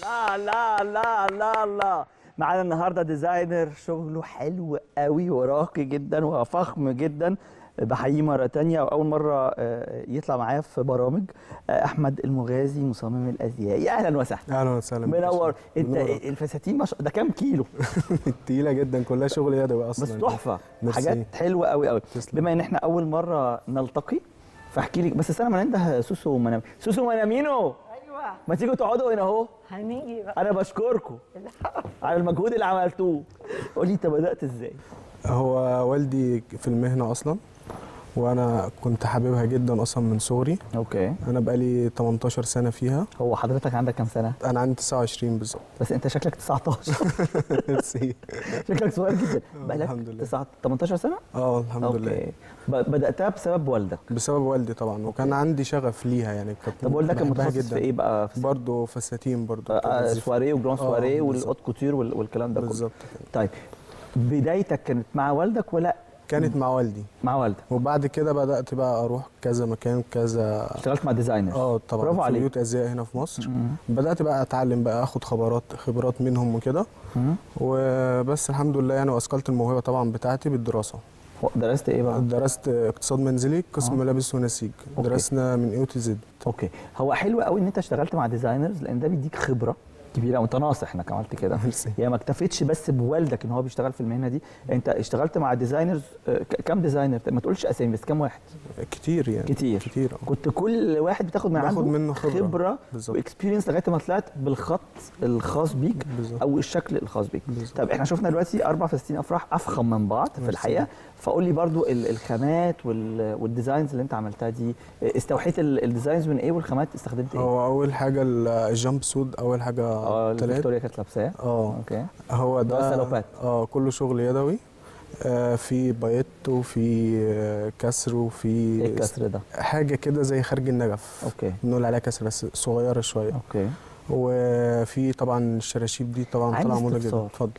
لا لا لا لا لا معانا النهارده ديزاينر شغله حلو قوي وراقي جدا وفخم جدا بحييه مره تانية واول مره آه، يطلع معايا في برامج آه، احمد المغازي مصمم الازياء يا اهلا وسهلا اهلا وسهلا بك. منور انت منور. الفساتين ما شاء ده كام كيلو تقيله جدا كلها شغل يدوي اصلا بس تحفه ميرسي. حاجات حلوه قوي قوي تسلم. بما ان احنا اول مره نلتقي فاحكي لك بس استنى ما ننده سوسو منام سوسو منامينو ايوه ما تيجوا تقعدوا هنا اهو هنيجي بقى انا بشكركم على المجهود اللي عملتوه قولي انت بدات ازاي هو والدي في المهنه اصلا وانا كنت حاببها جدا اصلا من صغري اوكي انا بقالي 18 سنه فيها هو حضرتك عندك كام سنه انا عندي 29 بالظبط بس انت شكلك 19 ميرسي. شكلك صغير جدا بقالك الحمد لله. 9 18 سنه اه الحمد لله اوكي ب- بداتها بسبب والدك بسبب والدي طبعا وكان عندي شغف ليها يعني كنت طب والدك كان بحبها متخصص في ايه بقى في برضه فساتين برضه آه، آه، وظيفة. سواريه وجران آه، سواريه بالظبط. والاوت كوتير وال- والكلام ده كله بالظبط كده. طيب بدايتك كانت مع والدك ولا كانت مع والدي مع والدك وبعد كده بدات بقى اروح كذا مكان كذا اشتغلت مع ديزاينر اه طبعا برافو في عليك. بيوت ازياء هنا في مصر مم. بدات بقى اتعلم بقى اخد خبرات خبرات منهم وكده مم. وبس الحمد لله يعني واثقلت الموهبه طبعا بتاعتي بالدراسه هو درست ايه بقى درست اقتصاد منزلي قسم آه. ملابس ونسيج أوكي. درسنا من اي تو زد اوكي هو حلو قوي ان انت اشتغلت مع ديزاينرز لان ده بيديك خبره كبيره وانت ناصح انك عملت كده ميرسي. يعني ما اكتفيتش بس بوالدك ان هو بيشتغل في المهنه دي انت اشتغلت مع ديزاينرز آه، ك- كام ديزاينر ما تقولش اسامي بس كام واحد كتير يعني كتير. كتير آه. كنت كل واحد بتاخد من باخد عنده منه خبرة. خبره بالظبط. واكسبيرينس لغايه ما طلعت بالخط الخاص بيك بالظبط. او الشكل الخاص بيك بالظبط. طب احنا شفنا دلوقتي اربع فساتين افراح افخم من بعض في ميرسي. الحقيقه فقول لي برضو ال- الخامات وال- والديزاينز اللي انت عملتها دي استوحيت ال- الديزاينز من ايه والخامات استخدمت ايه؟ هو اول حاجه ال- الجامب سود اول حاجه اه اللي طلعت فيكتوريا كانت لابساه اه اوكي هو اللي هو ده السلوبات. اه كله شغل يدوي آه في بايت وفي آه كسر وفي ايه الكسر ده؟ حاجه كده زي خارج النجف اوكي بنقول عليها كسر بس صغيره شويه اوكي وفي طبعا الشراشيب دي طبعا عندي طالعه موضه استفسار. جدا اتفضل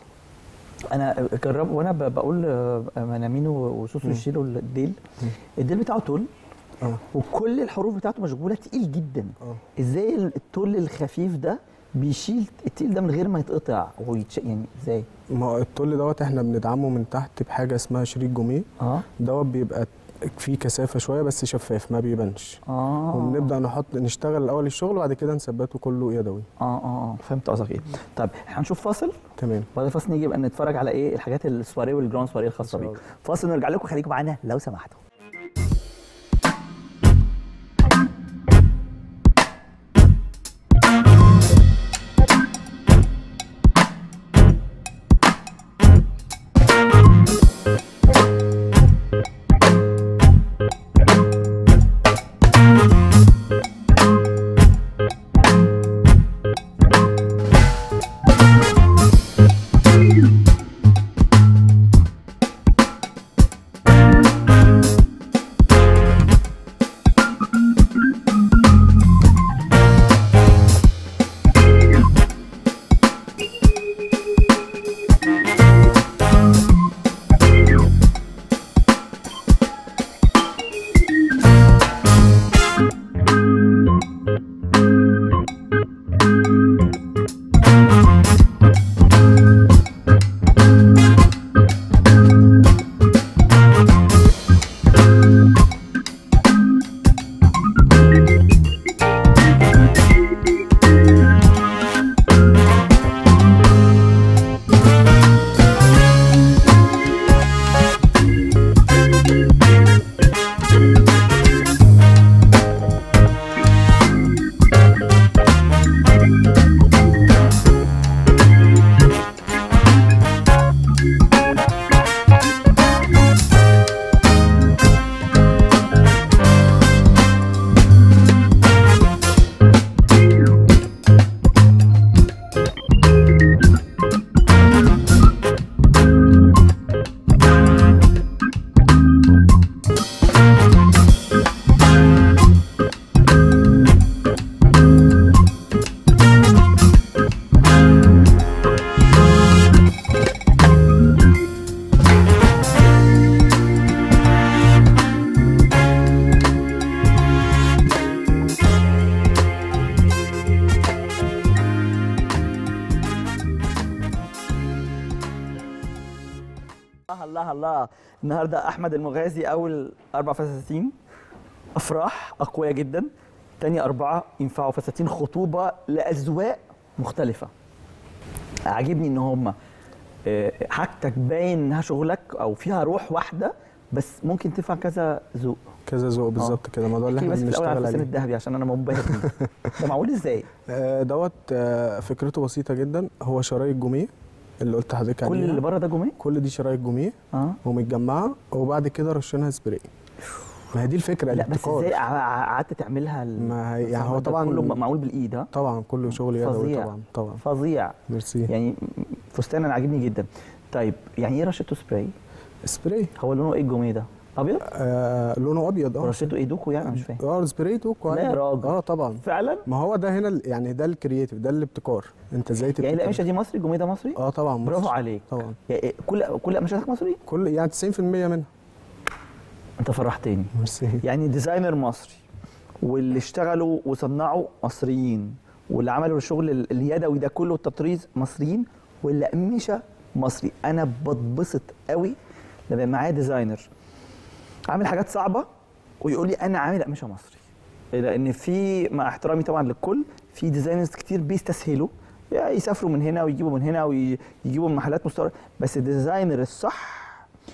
انا جرب وانا ب- بقول آه، منامين وسوسو مم. يشيلوا الديل مم. الديل بتاعه تول اه وكل الحروف بتاعته مشغوله تقيل جدا اه ازاي التول الخفيف ده بيشيل التقيل ده من غير ما يتقطع ويتش... يعني ازاي ما هو التول دوت احنا بندعمه من تحت بحاجه اسمها شريط جوميه اه دوت بيبقى فيه كثافه شويه بس شفاف ما بيبانش اه وبنبدا نحط نشتغل الاول الشغل وبعد كده نثبته كله يدوي اه اه اه فهمت قصدك ايه طيب احنا هنشوف فاصل تمام بعد الفاصل نيجي بقى نتفرج على ايه الحاجات السواريه والجراند سواريه الخاصه إن شاء بيك الله. فاصل نرجع لكم خليكم معانا لو سمحتوا الله الله النهارده احمد المغازي اول اربع فساتين افراح اقوياء جدا تاني اربعه ينفعوا فساتين خطوبه لاذواق مختلفه عاجبني ان هم حاجتك باين انها شغلك او فيها روح واحده بس ممكن تنفع كذا ذوق كذا ذوق بالظبط كده الموضوع اللي احكي احنا بس في الاول على بنشتغل الفستان عليه الذهبي عشان انا منبهر بيه ده معمول ازاي؟ آه، دوت آه، فكرته بسيطه جدا هو شرايط جوميه اللي قلت لحضرتك كل عليها اللي بره ده جميه؟ كل دي شرايط جوميه اه ومتجمعه وبعد كده رشينها سبراي ما هي دي الفكره لا بس الابتكار. ازاي قع- قعدت تعملها ال- ما هي- يعني الفستان هو ده طبعاً- كله معمول بالايد ها طبعا كله شغل يدوي فظيع. طبعا طبعا فظيع ميرسي يعني فستان انا عاجبني جدا طيب يعني ايه رشته سبراي؟ سبراي هو لونه ايه الجوميه ده؟ ابيض؟ آه لونه ابيض اه ورشته ايه دوكو يعني أنا مش فاهم اه سبراي توكو لا يا عادي. راجل. اه طبعا فعلا؟ ما هو ده هنا ال- يعني ده الكرييتيف ده الابتكار انت ازاي تبتكر يعني القماشه دي مصري الجوميه ده مصري؟ اه طبعا برافو مصر. عليك طبعا يعني كل كل قماشاتك مصري؟ كل يعني 90% منها انت فرحتني ميرسي يعني ديزاينر مصري واللي اشتغلوا وصنعوا مصريين واللي عملوا الشغل ال- اليدوي ده كله التطريز مصريين واللي قمشه مصري انا بتبسط قوي لما معايا ديزاينر عامل حاجات صعبه ويقول لي انا عامل قماشه مصري لان في مع احترامي طبعا للكل في ديزاينرز كتير بيستسهلوا يعني يسافروا من هنا ويجيبوا من هنا ويجيبوا من محلات مستورده بس الديزاينر الصح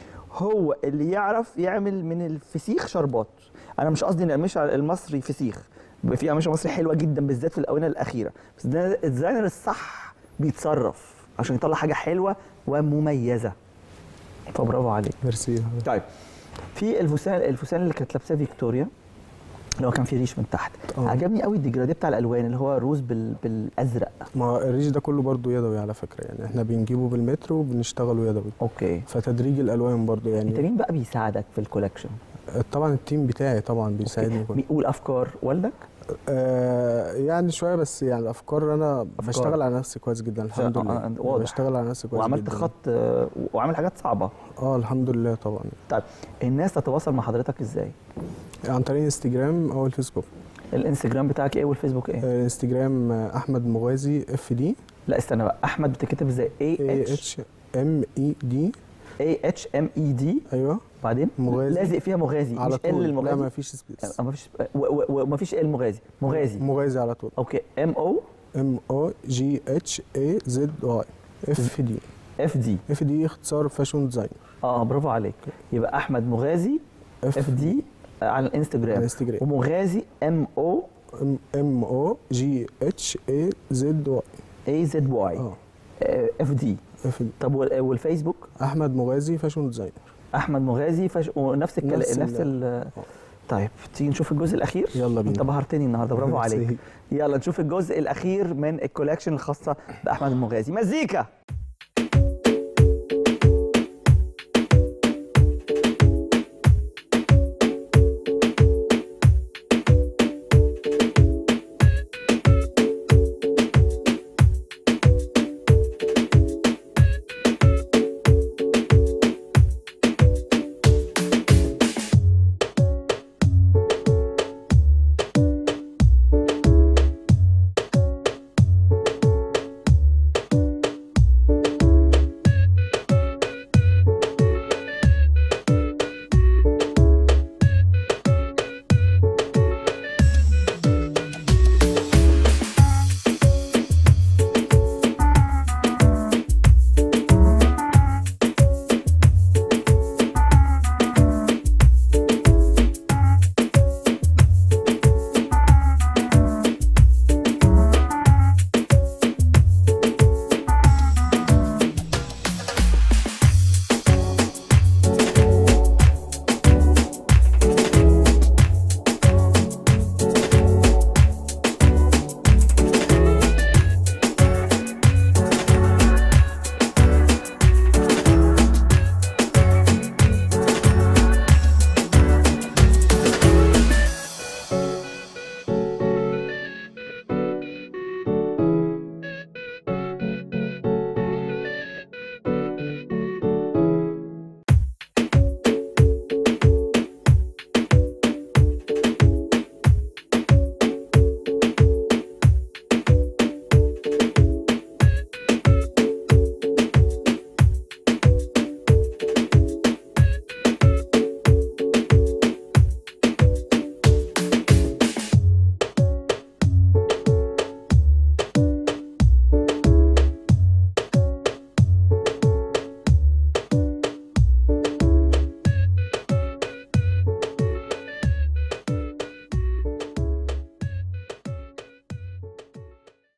هو اللي يعرف يعمل من الفسيخ شربات انا مش قصدي ان القماشه المصري فسيخ بيبقى في قماشه مصري حلوه جدا بالذات في الاونه الاخيره بس ده الديزاينر الصح بيتصرف عشان يطلع حاجه حلوه ومميزه فبرافو عليك ميرسي طيب في الفستان الفستان اللي كانت لابساه فيكتوريا اللي هو كان فيه ريش من تحت آه. عجبني قوي الديجراديه بتاع الالوان اللي هو روز بال... بالازرق ما هو الريش ده كله برضو يدوي على فكره يعني احنا بنجيبه بالمتر وبنشتغله يدوي اوكي فتدريج الالوان برضو انت يعني مين بقى بيساعدك في الكولكشن طبعا التيم بتاعي طبعا بيساعدني كله بيقول افكار والدك آه يعني شويه بس يعني الافكار انا أفكار. بشتغل على نفسي كويس جدا الحمد آه، لله آه، واضح. بشتغل على نفسي كويس وعملت جدا خط آه، وعامل حاجات صعبه اه الحمد لله طبعا طيب الناس تتواصل مع حضرتك ازاي عن طريق انستجرام او الفيسبوك الانستجرام بتاعك ايه والفيسبوك ايه آه، انستجرام آه، احمد مغازي اف دي لا استنى بقى احمد بتكتب ازاي اي اي اتش اتش ام اي دي اي اتش ام اي دي ايوه بعدين مغازي. لازق فيها مغازي على مش ال طول لا المغازي ما فيش سبيس آه، مفيش و- و- ومفيش ال مغازي مغازي مغازي على طول اوكي ام او ام او جي اتش اي زد واي اف دي اف دي اف دي اختصار فاشون ديزاين اه برافو عليك يبقى احمد مغازي اف دي آه، على على الانستجرام الانستجرام ومغازي ام او ام او جي اتش اي زد واي اي زد واي اه اف دي اف دي طب وال- والفيسبوك احمد مغازي فاشون ديزاينر احمد مغازي فش... ونفس الكلام نفس نفس, ال- ال... طيب تيجي نشوف الجزء الاخير يلا بينا انت بهرتني النهارده برافو ميرسي. عليك يلا نشوف الجزء الاخير من الكولكشن الخاصه باحمد المغازي مزيكا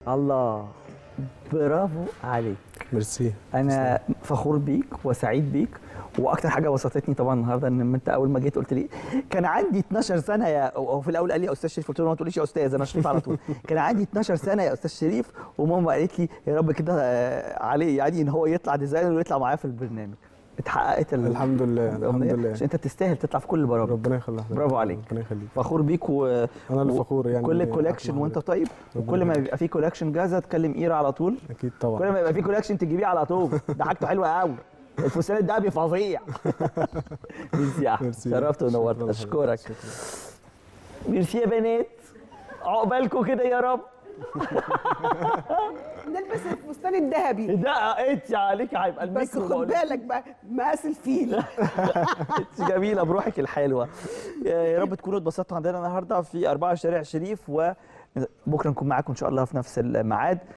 الله برافو عليك ميرسي انا فخور بيك وسعيد بيك واكتر حاجه بسطتني طبعا النهارده ان انت اول ما جيت قلت لي كان عندي 12 سنه يا او في الاول قال لي يا استاذ شريف قلت له ما تقوليش يا استاذ انا شريف على طول كان عندي 12 سنه يا استاذ شريف وماما قالت لي يا رب كده آه، عليه يعني ان هو يطلع ديزاينر ويطلع معايا في البرنامج اتحققت ال- الحمد لله الحمد الأمنية، لله عشان انت تستاهل تطلع في كل البرامج ربنا يخليك برافو عليك. ربنا يخليك فخور بيك و... انا اللي و- فخور يعني كل إني كولكشن أطلع وانت معاك. طيب ربنا وكل ما يخليك. يبقى في كولكشن جاهزه تكلم ايرا على طول اكيد كل طبعا ما يبقى في كولكشن تجيبيه على طول ده حاجته حلوه قوي الفستان الدهبي فظيع ميرسي يا احمد ميرسي. شرفت ونورت شكراً اشكرك شكراً. ميرسي يا بنات عقبالكم كده يا رب نلبس الفستان الذهبي ده انت عليك هيبقى بس الميكرو خد بقول لك. بالك بقى مقاس الفيل انت جميله بروحك الحلوه يا رب تكونوا اتبسطتوا عندنا النهارده في 4 شارع شريف وبكره نكون معاكم ان شاء الله في نفس الميعاد